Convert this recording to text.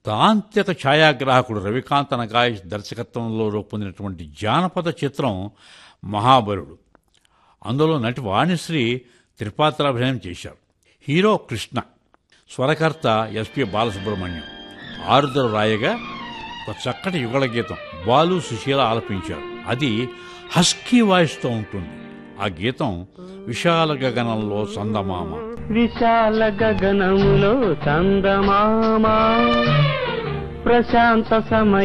తాంత్రిక ఛాయాగ్రాహకుడు రవికాంత్ నగాయ్ దర్శకత్వంలో రూపొందినటువంటి జానపద చిత్రం మహాబలుడు అందులో నటి వాణిశ్రీ త్రిపాత్రాభినయం చేశారు హీరో కృష్ణ స్వరకర్త ఎస్పి బాలసుబ్రహ్మణ్యం ఆరుదరు రాయగా ఒక చక్కటి యుగళ గీతం బాలు సుశీల ఆలపించారు అది హస్కీ వాయిస్తో ఉంటుంది ఆ గీతం విశాల గగనంలో చందమామ విశాల గగనములో చందమామ ప్రశాంత సమయ